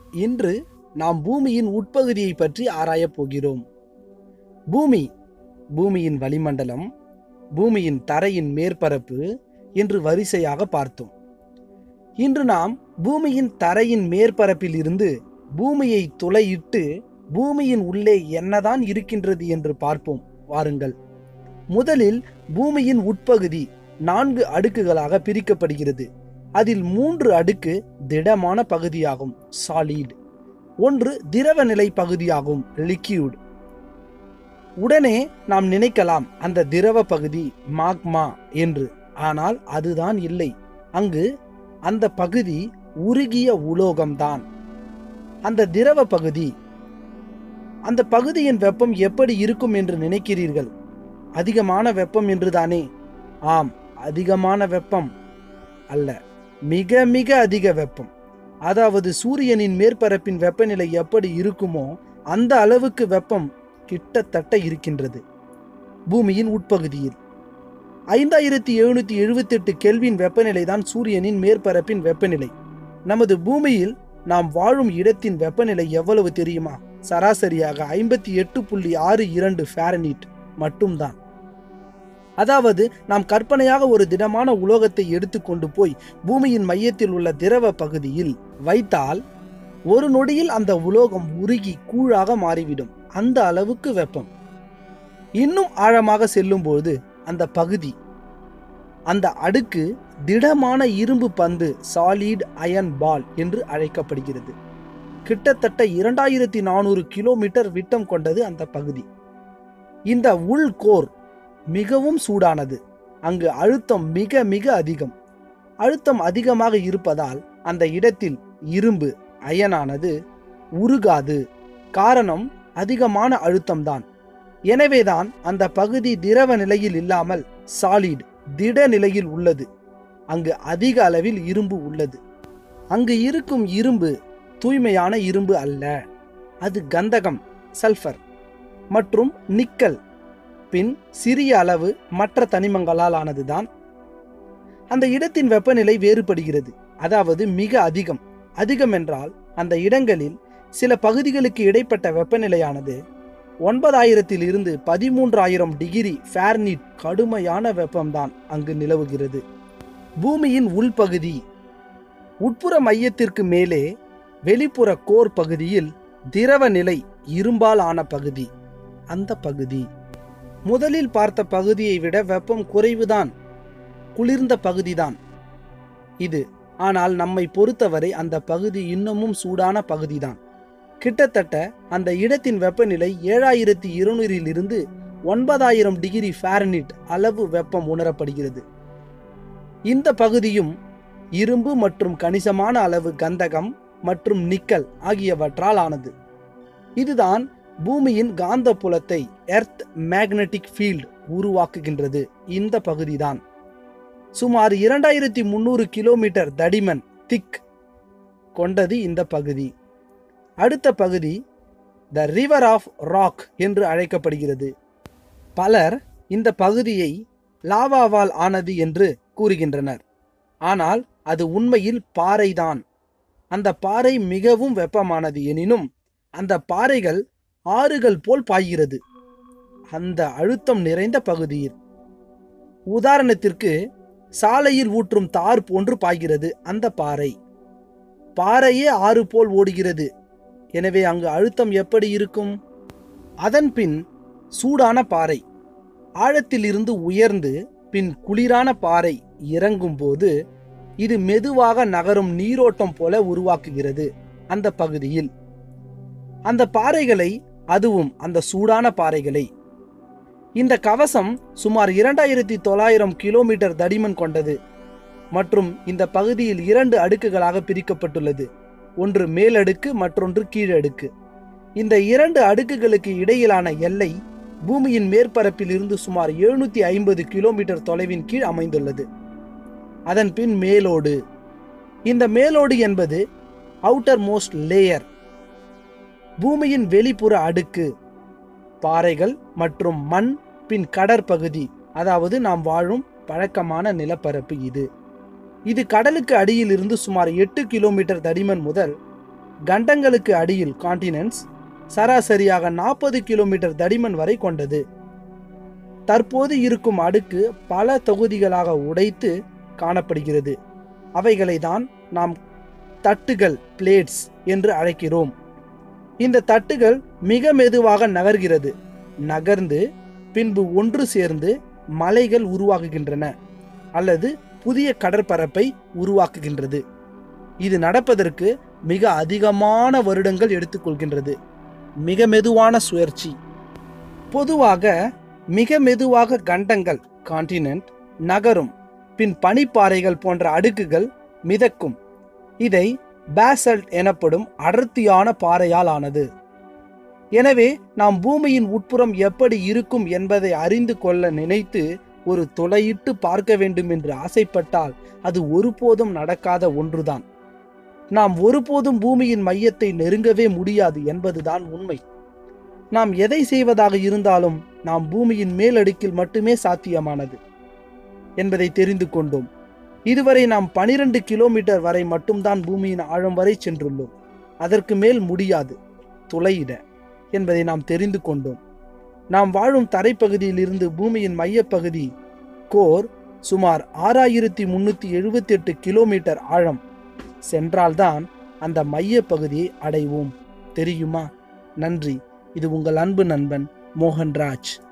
இன்று நாம் பூமியின் உட்பகுதியை பற்றி ஆராயப் போகிறோம் பூமி பூமியின் வளிமண்டலம் பூமியின் தரையின் மேற்பரப்பு என்று வரிசையாக பார்த்தோம் இன்று நாம் பூமியின் தரையின் மேற்பரப்பில் இருந்து பூமியை துளையிட்டு பூமியின் உள்ளே என்னதான் இருக்கின்றது என்று பார்ப்போம் வாருங்கள் முதலில் பூமியின் உட்பகுதி நான்கு அடுக்குகளாக பிரிக்கப்படுகிறது அதில் மூன்று அடுக்கு திடமான பகுதியாகும் சாலிட் ஒன்று திரவ நிலை பகுதியாகும் லிக்யூட் உடனே நாம் நினைக்கலாம் அந்த திரவ பகுதி மாக்மா என்று ஆனால் அதுதான் இல்லை அங்கு அந்த பகுதி உருகிய உலோகம்தான் அந்த திரவ பகுதி அந்த பகுதியின் வெப்பம் எப்படி இருக்கும் என்று நினைக்கிறீர்கள் அதிகமான வெப்பம் என்றுதானே ஆம் அதிகமான வெப்பம் அல்ல மிக மிக அதிக வெப்பம் அதாவது சூரியனின் மேற்பரப்பின் வெப்பநிலை எப்படி இருக்குமோ அந்த அளவுக்கு வெப்பம் கிட்டத்தட்ட இருக்கின்றது பூமியின் உட்பகுதியில் ஐந்தாயிரத்தி எழுநூத்தி எழுபத்தி எட்டு கெல்வின் வெப்பநிலை தான் சூரியனின் மேற்பரப்பின் வெப்பநிலை நமது பூமியில் நாம் வாழும் இடத்தின் வெப்பநிலை எவ்வளவு தெரியுமா சராசரியாக ஐம்பத்தி எட்டு புள்ளி ஆறு இரண்டு ஃபேரனீட் மட்டும்தான் அதாவது நாம் கற்பனையாக ஒரு திடமான உலோகத்தை எடுத்துக்கொண்டு போய் பூமியின் மையத்தில் உள்ள திரவ பகுதியில் வைத்தால் ஒரு நொடியில் அந்த உலோகம் உருகி கூழாக மாறிவிடும் அந்த அளவுக்கு வெப்பம் இன்னும் ஆழமாக செல்லும்போது அந்த பகுதி அந்த அடுக்கு திடமான இரும்பு பந்து சாலிட் அயன் பால் என்று அழைக்கப்படுகிறது கிட்டத்தட்ட இரண்டாயிரத்தி நானூறு கிலோமீட்டர் விட்டம் கொண்டது அந்த பகுதி இந்த உள் கோர் மிகவும் சூடானது அங்கு அழுத்தம் மிக மிக அதிகம் அழுத்தம் அதிகமாக இருப்பதால் அந்த இடத்தில் இரும்பு அயனானது உருகாது காரணம் அதிகமான அழுத்தம்தான் எனவேதான் அந்த பகுதி திரவ நிலையில் இல்லாமல் சாலிட் திட நிலையில் உள்ளது அங்கு அதிக அளவில் இரும்பு உள்ளது அங்கு இருக்கும் இரும்பு தூய்மையான இரும்பு அல்ல அது கந்தகம் சல்ஃபர் மற்றும் நிக்கல் பின் சிறிய அளவு மற்ற தனிமங்களால் ஆனதுதான் அந்த இடத்தின் வெப்பநிலை வேறுபடுகிறது அதாவது மிக அதிகம் அதிகம் என்றால் அந்த இடங்களில் சில பகுதிகளுக்கு இடைப்பட்ட வெப்பநிலையானது ஒன்பதாயிரத்தில் இருந்து பதிமூன்றாயிரம் டிகிரி ஃபேர்னிட் கடுமையான வெப்பம்தான் அங்கு நிலவுகிறது பூமியின் உள்பகுதி உட்புற மையத்திற்கு மேலே வெளிப்புற கோர் பகுதியில் திரவ நிலை இரும்பால் ஆன பகுதி அந்த பகுதி முதலில் பார்த்த பகுதியை விட வெப்பம் குறைவுதான் குளிர்ந்த பகுதிதான் இது ஆனால் நம்மை பொறுத்தவரை அந்த பகுதி இன்னமும் சூடான பகுதிதான் கிட்டத்தட்ட அந்த இடத்தின் வெப்பநிலை ஏழாயிரத்தி இருநூறில் இருந்து ஒன்பதாயிரம் டிகிரி ஃபாரனிட் அளவு வெப்பம் உணரப்படுகிறது இந்த பகுதியும் இரும்பு மற்றும் கணிசமான அளவு கந்தகம் மற்றும் நிக்கல் ஆகியவற்றால் ஆனது இதுதான் பூமியின் காந்த புலத்தை எர்த் மேக்னெட்டிக் ஃபீல்ட் உருவாக்குகின்றது இந்த பகுதிதான் சுமார் இரண்டாயிரத்தி முந்நூறு கிலோமீட்டர் தடிமன் திக் கொண்டது இந்த பகுதி அடுத்த பகுதி த ரிவர் ஆஃப் ராக் என்று அழைக்கப்படுகிறது பலர் இந்த பகுதியை லாவாவால் ஆனது என்று கூறுகின்றனர் ஆனால் அது உண்மையில் பாறைதான் அந்த பாறை மிகவும் வெப்பமானது எனினும் அந்த பாறைகள் ஆறுகள் போல் பாய்கிறது அந்த அழுத்தம் நிறைந்த பகுதியில் உதாரணத்திற்கு சாலையில் ஊற்றும் தார் போன்று பாய்கிறது அந்த பாறை பாறையே ஆறு போல் ஓடுகிறது எனவே அங்கு அழுத்தம் எப்படி இருக்கும் அதன் பின் சூடான பாறை ஆழத்தில் இருந்து உயர்ந்து பின் குளிரான பாறை இறங்கும் போது இது மெதுவாக நகரும் நீரோட்டம் போல உருவாக்குகிறது அந்த பகுதியில் அந்த பாறைகளை அதுவும் அந்த சூடான பாறைகளை இந்த கவசம் சுமார் இரண்டாயிரத்தி தொள்ளாயிரம் கிலோமீட்டர் தடிமன் கொண்டது மற்றும் இந்த பகுதியில் இரண்டு அடுக்குகளாக பிரிக்கப்பட்டுள்ளது ஒன்று மேலடுக்கு மற்றொன்று கீழடுக்கு இந்த இரண்டு அடுக்குகளுக்கு இடையிலான எல்லை பூமியின் மேற்பரப்பில் இருந்து சுமார் எழுநூத்தி ஐம்பது கிலோமீட்டர் தொலைவின் கீழ் அமைந்துள்ளது அதன் பின் மேலோடு இந்த மேலோடு என்பது அவுட்டர் மோஸ்ட் லேயர் பூமியின் வெளிப்புற அடுக்கு பாறைகள் மற்றும் மண் பின் கடற்பகுதி அதாவது நாம் வாழும் பழக்கமான நிலப்பரப்பு இது இது கடலுக்கு அடியில் இருந்து சுமார் எட்டு கிலோமீட்டர் தடிமன் முதல் கண்டங்களுக்கு அடியில் காண்டினென்ட்ஸ் சராசரியாக நாற்பது கிலோமீட்டர் தடிமன் வரை கொண்டது தற்போது இருக்கும் அடுக்கு பல தொகுதிகளாக உடைத்து காணப்படுகிறது அவைகளை தான் நாம் தட்டுகள் பிளேட்ஸ் என்று அழைக்கிறோம் இந்த தட்டுகள் மிக மெதுவாக நகர்கிறது நகர்ந்து பின்பு ஒன்று சேர்ந்து மலைகள் உருவாகுகின்றன அல்லது புதிய கடற்பரப்பை உருவாக்குகின்றது இது நடப்பதற்கு மிக அதிகமான வருடங்கள் எடுத்துக்கொள்கின்றது மிக மெதுவான சுழற்சி பொதுவாக மிக மெதுவாக கண்டங்கள் காண்டினென்ட் நகரும் பின் பனிப்பாறைகள் போன்ற அடுக்குகள் மிதக்கும் இதை பேசல்ட் எனப்படும் அடர்த்தியான பாறையால் ஆனது எனவே நாம் பூமியின் உட்புறம் எப்படி இருக்கும் என்பதை அறிந்து கொள்ள நினைத்து ஒரு துளையிட்டு பார்க்க வேண்டும் என்று ஆசைப்பட்டால் அது ஒருபோதும் நடக்காத ஒன்றுதான் நாம் ஒருபோதும் பூமியின் மையத்தை நெருங்கவே முடியாது என்பதுதான் உண்மை நாம் எதை செய்வதாக இருந்தாலும் நாம் பூமியின் மேலடுக்கில் மட்டுமே சாத்தியமானது என்பதை தெரிந்து கொண்டோம் இதுவரை நாம் பனிரெண்டு கிலோமீட்டர் வரை மட்டும்தான் பூமியின் ஆழம் வரை சென்றுள்ளோம் அதற்கு மேல் முடியாது துளையிட என்பதை நாம் தெரிந்து கொண்டோம் நாம் வாழும் தரைப்பகுதியில் இருந்து பூமியின் மையப்பகுதி கோர் சுமார் ஆறாயிரத்தி முன்னூற்றி எழுபத்தி எட்டு கிலோமீட்டர் ஆழம் சென்றால்தான் அந்த மையப்பகுதியை அடைவோம் தெரியுமா நன்றி இது உங்கள் அன்பு நண்பன் மோகன்ராஜ்